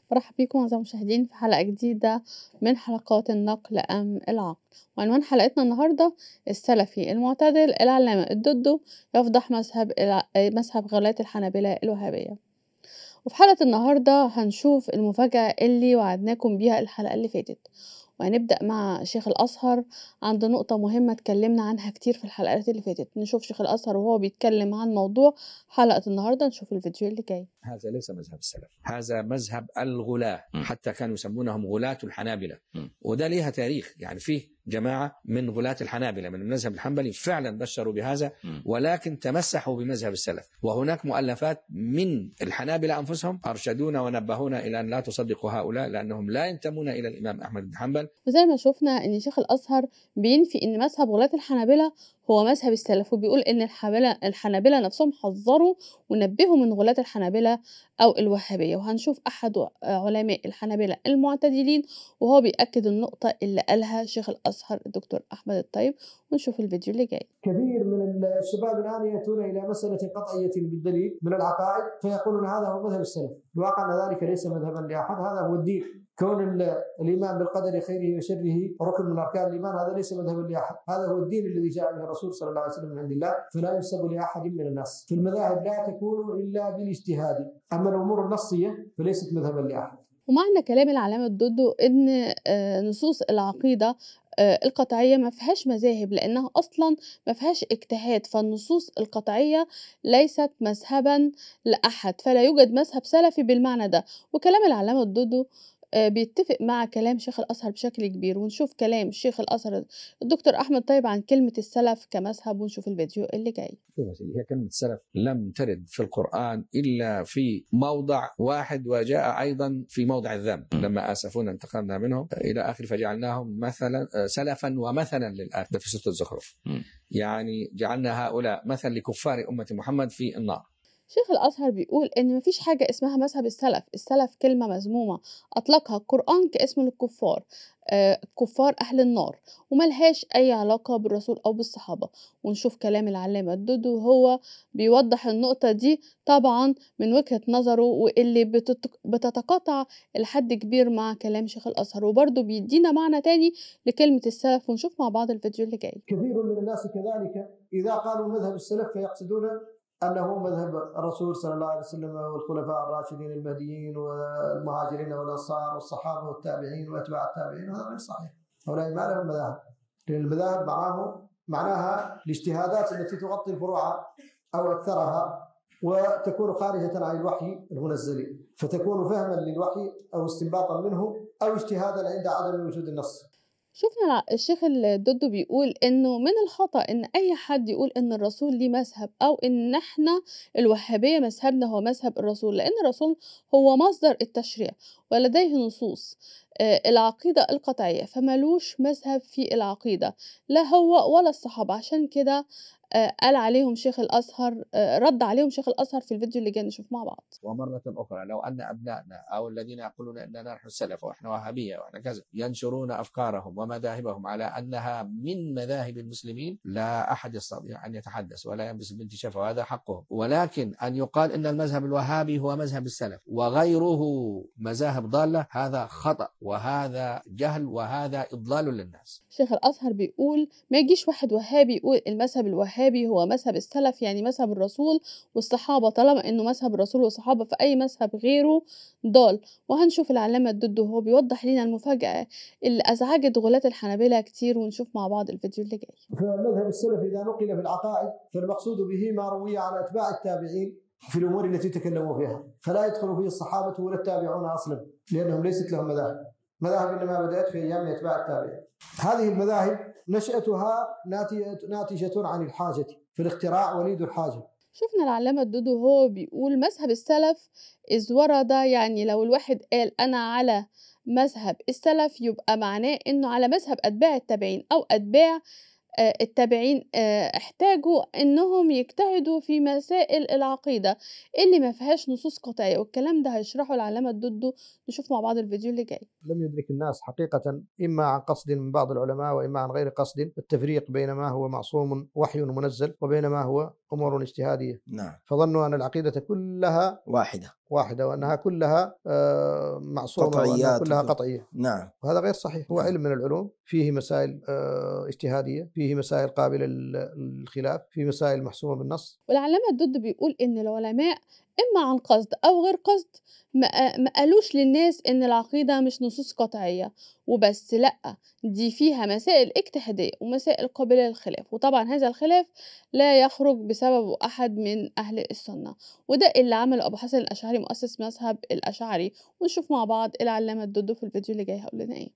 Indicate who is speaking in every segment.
Speaker 1: مرحب بيكم أعزائي المشاهدين في حلقة جديدة من حلقات النقل أم العقل وعنوان حلقتنا النهاردة السلفي المعتدل العلامة الددو يفضح مذهب الع- مذهب غلاة الحنابلة الوهابية وفي حلقة النهاردة هنشوف المفاجأة اللي وعدناكم بيها الحلقة اللي فاتت وهنبدأ مع شيخ الأزهر عند نقطة مهمة اتكلمنا عنها كتير في الحلقات اللي فاتت نشوف شيخ الأزهر وهو بيتكلم عن موضوع حلقة النهاردة نشوف الفيديو اللي جاي
Speaker 2: هذا ليس مذهب السلف هذا مذهب الغلاة
Speaker 3: م.
Speaker 2: حتى كانوا يسمونهم غلاة الحنابلة
Speaker 3: م.
Speaker 2: وده ليها تاريخ يعني فيه جماعة من غلاة الحنابلة من المذهب الحنبلي فعلا بشروا بهذا
Speaker 3: م.
Speaker 2: ولكن تمسحوا بمذهب السلف وهناك مؤلفات من الحنابلة أنفسهم أرشدونا ونبهونا إلى أن لا تصدقوا هؤلاء لأنهم لا ينتمون إلى الإمام أحمد بن حنبل
Speaker 1: وزي ما شفنا ان شيخ الازهر بينفي ان مذهب غلاة الحنابلة هو مذهب السلف وبيقول ان الحنابلة الحنابلة نفسهم حذروا ونبهوا من غلاة الحنابلة او الوهابية وهنشوف احد علماء الحنابلة المعتدلين وهو بيأكد النقطة اللي قالها شيخ الازهر الدكتور احمد الطيب ونشوف الفيديو اللي جاي
Speaker 4: كثير من الشباب الان ياتون الى مساله قطعيه بالدليل من العقائد فيقولون هذا هو مذهب السلف، الواقع ان ذلك ليس مذهبا لاحد هذا هو الدين، كون ال- الايمان بالقدر خيره وشره ركن من اركان الايمان هذا ليس مذهبا لاحد، هذا هو الدين الذي جاء به الرسول صلى الله عليه وسلم من عند الله فلا ينسب لاحد من الناس، في المذاهب لا تكون الا بالاجتهاد، اما الامور النصيه فليست مذهبا لاحد.
Speaker 1: ومعنى كلام العلامة الدودو إن آه، نصوص العقيدة آه، القطعية ما فيهاش مذاهب لأنها أصلا ما فيهاش اجتهاد فالنصوص القطعية ليست مذهبا لأحد فلا يوجد مذهب سلفي بالمعنى ده وكلام العلامة الدودو آه، بيتفق مع كلام شيخ الأزهر بشكل كبير ونشوف كلام شيخ الأزهر الدكتور أحمد طيب عن كلمة السلف كمذهب ونشوف الفيديو اللي جاي
Speaker 2: شوف يا سيدي، هي كلمة سلف لم ترد في القرآن إلا في موضع واحد وجاء أيضا في موضع الذم لما آسفونا انتقمنا منهم إلى آخر فجعلناهم مثلا آه، سلفا ومثلا للآخر ده في سورة الزخرف
Speaker 3: م.
Speaker 2: يعني جعلنا هؤلاء مثل لكفار أمة محمد في النار
Speaker 1: شيخ الأزهر بيقول إن مفيش حاجة اسمها مذهب السلف السلف كلمة مذمومة أطلقها القرآن كاسم للكفار آه، كفار أهل النار وملهاش أي علاقة بالرسول أو بالصحابة ونشوف كلام العلامة الدودو وهو بيوضح النقطة دي طبعا من وجهة نظره واللي بتت- بتتقاطع لحد كبير مع كلام شيخ الأزهر وبرضه بيدينا معنى تاني لكلمة السلف ونشوف مع بعض الفيديو اللي جاي
Speaker 4: كثير من الناس كذلك اذا قالوا مذهب السلف فيقصدون انه مذهب الرسول صلى الله عليه وسلم والخلفاء الراشدين المهديين والمهاجرين والانصار والصحابه والتابعين واتباع التابعين وهذا غير صحيح هؤلاء ما لهم مذاهب لان المذاهب معناه معناها الاجتهادات التي تغطي الفروع او اكثرها وتكون خارجة عن الوحي المنزل فتكون فهما للوحي أو استنباطا منه أو اجتهادا عند عدم وجود النص
Speaker 1: شفنا الع- الشيخ الدودو بيقول انه من الخطأ ان اي حد يقول ان الرسول ليه مذهب او ان احنا الوهابية مذهبنا هو مذهب الرسول لان الرسول هو مصدر التشريع ولديه نصوص آه، العقيدة القطعية فملوش مذهب في العقيدة لا هو ولا الصحابة عشان كده آه، قال عليهم شيخ الازهر آه، رد عليهم شيخ الازهر في الفيديو اللي جاي نشوف مع بعض
Speaker 2: ومرة أخرى لو أن أبنائنا أو الذين يقولون أننا نحن السلف وإحنا وهابية وإحنا كذا ينشرون أفكارهم ومذاهبهم على أنها من مذاهب المسلمين لا أحد يستطيع أن يتحدث ولا يلبس بنت شفا وهذا حقهم ولكن أن يقال أن المذهب الوهابي هو مذهب السلف وغيره مذاهب ضالة هذا خطأ وهذا جهل وهذا إضلال للناس
Speaker 1: شيخ الازهر بيقول ما يجيش واحد وهابي يقول المذهب الوهابي هو مذهب السلف يعني مذهب الرسول والصحابه طالما انه مذهب الرسول والصحابه فاي مذهب غيره ضال وهنشوف العلامه الدود وهو بيوضح لنا المفاجاه اللي ازعجت غلاة الحنابلة كتير ونشوف مع بعض الفيديو اللي جاي
Speaker 4: فمذهب السلف اذا نقل في العقائد فالمقصود به ما روي عن اتباع التابعين في الامور التي تكلموا فيها، فلا يدخل فيه الصحابه ولا التابعون اصلا لانهم ليست لهم مذاهب. مذاهب انما بدات في ايام اتباع التابعين. هذه المذاهب نشاتها ناتجه ناتجه عن الحاجه، في الاختراع وليد الحاجه.
Speaker 1: شفنا العلامة الدودو وهو بيقول مذهب السلف إذ ورد يعني لو الواحد قال أنا على مذهب السلف يبقى معناه إنه على مذهب أتباع التابعين أو أتباع آه، التابعين آه، احتاجوا إنهم يجتهدوا في مسائل العقيدة اللي ما فيهاش نصوص قطعية والكلام ده هيشرحه العلامة الدودو نشوف مع بعض الفيديو اللي جاي
Speaker 4: لم يدرك الناس حقيقة إما عن قصد من بعض العلماء وإما عن غير قصد التفريق بين ما هو معصوم وحي منزل وبين ما هو امور اجتهاديه
Speaker 3: نعم
Speaker 4: فظنوا ان العقيده كلها
Speaker 3: واحده
Speaker 4: واحده وانها كلها آه، معصومه وانها
Speaker 3: قطعيات
Speaker 4: كلها
Speaker 3: وكل-
Speaker 4: قطعيه
Speaker 3: نعم
Speaker 4: وهذا غير صحيح هو علم من العلوم فيه مسائل آه، اجتهاديه فيه مسائل قابله للخلاف فيه مسائل محسومه بالنص
Speaker 1: والعلامة الدود بيقول إن العلماء إما عن قصد أو غير قصد ما ما قالوش للناس إن العقيدة مش نصوص قطعية وبس لأ دي فيها مسائل اجتهادية ومسائل قابلة للخلاف وطبعا هذا الخلاف لا يخرج بسببه أحد من أهل السنة وده اللي عمله أبو حسن الأشعري مؤسس مذهب الأشعري ونشوف مع بعض العلامة الدود في الفيديو اللي جاي هقول لنا إيه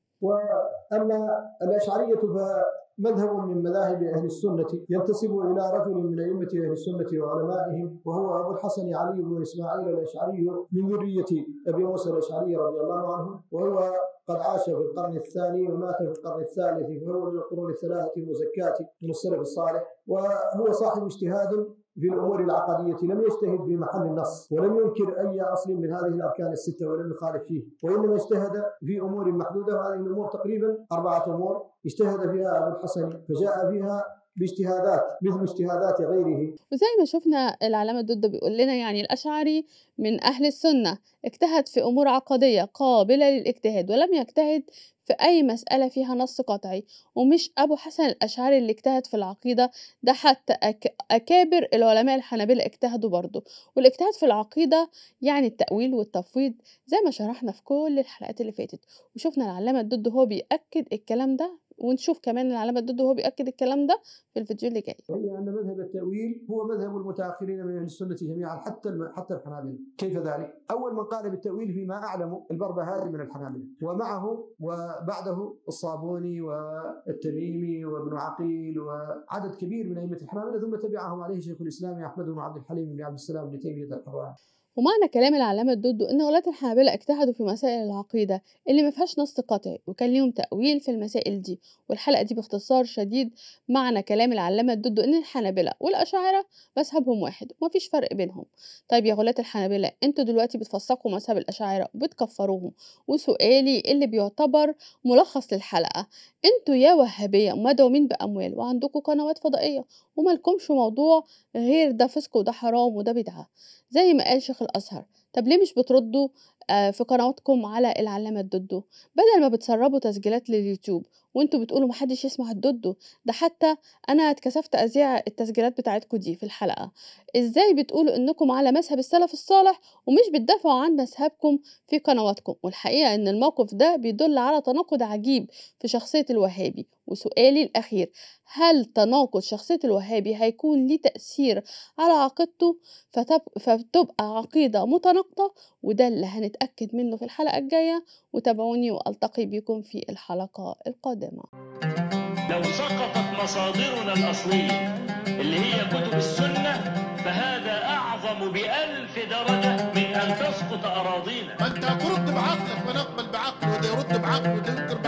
Speaker 4: واما الاشعريه فمذهب من مذاهب اهل السنه ينتسب الى رجل من ائمه اهل السنه وعلمائهم وهو ابو الحسن علي بن اسماعيل الاشعري من ذريه ابي موسى الاشعري رضي الله عنه وهو قد عاش في القرن الثاني ومات في القرن الثالث فهو من القرون الثلاثه المزكاه من السلف الصالح وهو صاحب اجتهاد في الامور العقديه لم يجتهد في محل النص ولم ينكر اي اصل من هذه الاركان السته ولم يخالف فيه وانما اجتهد في امور محدوده وهذه الامور تقريبا اربعه امور اجتهد فيها ابو الحسن فجاء فيها باجتهادات مثل اجتهادات غيره
Speaker 1: وزي ما شفنا العلامة الدود بيقول لنا يعني الأشعري من أهل السنة اجتهد في أمور عقدية قابلة للاجتهاد ولم يجتهد في أي مسألة فيها نص قطعي ومش أبو حسن الأشعري اللي اجتهد في العقيدة ده حتى أك... أكابر العلماء الحنابلة اجتهدوا برضه والاجتهاد في العقيدة يعني التأويل والتفويض زي ما شرحنا في كل الحلقات اللي فاتت وشفنا العلامة الدود هو بيأكد الكلام ده ونشوف كمان العلامة الدود وهو بيأكد الكلام ده في الفيديو اللي جاي
Speaker 4: وهي ان مذهب التاويل هو مذهب المتاخرين من اهل السنه جميعا حتى الم... حتى الحنابله، كيف ذلك؟ اول من قال بالتاويل فيما اعلم البربهاري من الحنابله، ومعه وبعده الصابوني والتميمي وابن عقيل وعدد كبير من ائمه الحنابله ثم تبعهم عليه شيخ الاسلام احمد بن عبد الحليم بن عبد السلام بن تيميه الحراني.
Speaker 1: ومعنى كلام العلامة الدود إن ولاة الحنابلة اجتهدوا في مسائل العقيدة اللي ما فيهاش نص قطعي وكان ليهم تأويل في المسائل دي والحلقة دي باختصار شديد معنى كلام العلامة الدود إن الحنابلة والأشاعرة مذهبهم واحد ومفيش فرق بينهم طيب يا غلاة الحنابلة انتوا دلوقتي بتفسقوا مذهب الأشاعرة وبتكفروهم وسؤالي اللي بيعتبر ملخص للحلقة انتوا يا وهابية مدعومين بأموال وعندكم قنوات فضائية ومالكمش موضوع غير ده فسق وده حرام وده بدعة زي ما قال شيخ الأزهر طب ليه مش بتردوا آه، في قنواتكم على العلامة الدودو بدل ما بتسربوا تسجيلات لليوتيوب وانتوا بتقولوا محدش يسمع الدودو ده حتى انا اتكسفت اذيع التسجيلات بتاعتكم دي في الحلقة ازاي بتقولوا انكم على مذهب السلف الصالح ومش بتدافعوا عن مذهبكم في قنواتكم والحقيقة ان الموقف ده بيدل على تناقض عجيب في شخصية الوهابي وسؤالي الأخير هل تناقض شخصية الوهابي هيكون ليه تأثير على عقيدته فتب... فتبقى عقيدة متناقضة وده اللي هنتأكد منه في الحلقة الجاية وتابعوني وألتقي بكم في الحلقة القادمة
Speaker 5: لو سقطت مصادرنا الأصلية اللي هي كتب السنة فهذا أعظم بألف درجة من أن تسقط أراضينا
Speaker 6: ما انت ترد بعقلك ونقبل بعقله وده يرد بعقله وده ينكر